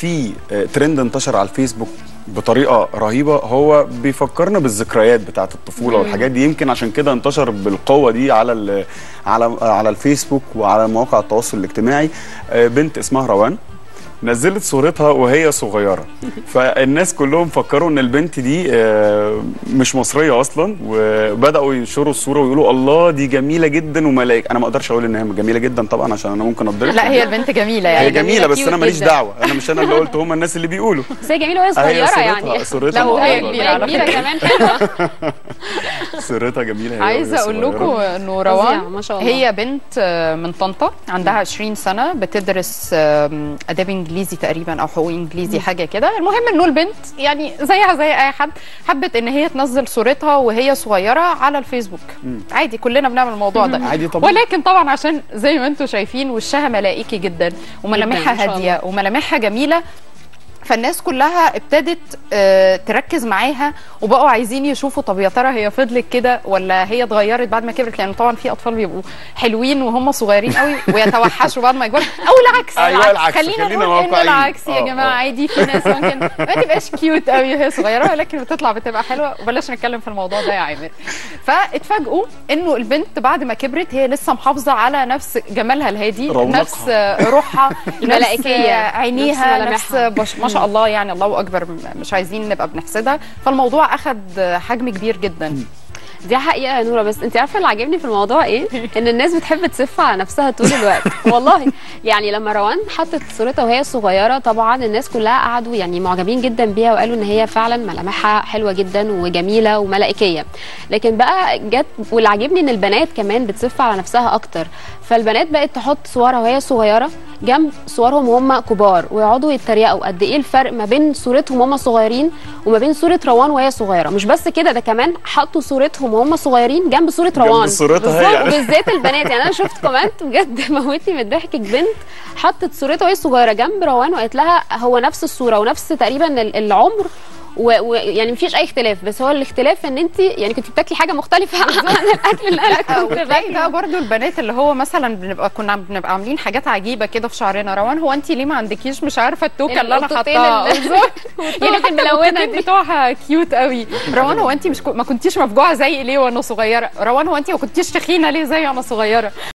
في آه، ترند انتشر على الفيسبوك بطريقه رهيبه هو بيفكرنا بالذكريات بتاعه الطفوله والحاجات دي يمكن عشان كده انتشر بالقوه دي على ال- على على الفيسبوك وعلى مواقع التواصل الاجتماعي آه، بنت اسمها روان نزلت صورتها وهي صغيره فالناس كلهم فكروا ان البنت دي آه، مش مصريه اصلا وبداوا ينشروا الصوره ويقولوا الله دي جميله جدا وملاك انا ما اقدرش اقول ان هي جميله جدا طبعا عشان انا ممكن اتضرب لا هي البنت جميله هي يعني جميله بس جميلة انا ماليش جداً. دعوه انا مش انا اللي قلت هم الناس اللي بيقولوا بس هي جميله وهي هي صغيره صورتها يعني صورتها لا، وهي مقربة. كبيرة على كبيره فكرة. كمان حلوه صورتها جميله هي عايزه وهي اقول صغيرة. لكم انه فظيعة، روان ما شاء الله. هي بنت آه، من طنطا عندها 20 سنه بتدرس آم، اداب انجليزي تقريبا او حقوق انجليزي حاجه كده المهم انه البنت يعني زيها زي اي حد حبت ان هي تنزل صورتها وهي صغيره على الفيسبوك عادي كلنا بنعمل الموضوع ده عادي طبعا. ولكن طبعا عشان زي ما انتم شايفين وشها ملائكي جدا جداً، وملامحها ما شاء هاديه وملامحها جميله فالناس كلها ابتدت آه، تركز معاها وبقوا عايزين يشوفوا طب يا ترى هي فضلت كده ولا هي اتغيرت بعد ما كبرت لان طبعا في اطفال بيبقوا حلوين وهم صغيرين قوي ويتوحشوا بعد ما يكبروا او العكس أيوة العكس، خلينا خلينا نقول انه واقعيين. العكس يا آه، جماعه آه. عادي في ناس ممكن ما تبقاش كيوت قوي وهي صغيره ولكن بتطلع بتبقى حلوه وبلاش نتكلم في الموضوع ده يا عامر فاتفاجئوا انه البنت بعد ما كبرت هي لسه محافظه على نفس جمالها الهادي رونقها. نفس روحها الملائكية، نفس عينيها نفس نفس ملامحها. بش ما شاء الله يعني الله اكبر م- مش عايزين نبقى بنحسدها فالموضوع اخذ حجم كبير جدا دي حقيقه يا نوره بس انت عارفه اللي عاجبني في الموضوع ايه ان الناس بتحب تسف على نفسها طول الوقت والله يعني لما روان حطت صورتها وهي صغيره طبعا الناس كلها قعدوا يعني معجبين جدا بيها وقالوا ان هي فعلا ملامحها حلوه جدا وجميله وملائكيه لكن بقى جت واللي عاجبني ان البنات كمان بتسف على نفسها اكتر فالبنات بقت تحط صورها وهي صغيره جنب صورهم وهم كبار ويقعدوا يتريقوا قد ايه الفرق ما بين صورتهم وهم صغيرين وما بين صوره روان وهي صغيره مش بس كده ده كمان حطوا صورتهم وهم صغيرين جنب صوره روان صورتها هي بالظبط، يعني. وبالذات البنات يعني انا شفت كومنت بجد موتني من الضحك بنت حطت صورتها وهي صغيره جنب روان وقالت لها هو نفس الصوره ونفس تقريبا ال- العمر ويعني مفيش اي اختلاف بس هو الاختلاف ان انت يعني كنت بتاكلي حاجه مختلفه عن الاكل اللي انا كنت وتلاقي باكله بقى برضو البنات اللي هو مثلا بنبقى كنا بنبقى عاملين حاجات عجيبه كده في شعرنا روان هو انت ليه ما عندكيش مش عارفه التوكه اللي انا القطتين حاطاها اللي- بالظبط. يعني حتى الملونة القطتين دي. بتوعها كيوت قوي روان هو انت مش كو- ما كنتيش مفجوعه زي ليه وانا صغيره روان هو انت ما كنتيش تخينه ليه زي وانا صغيره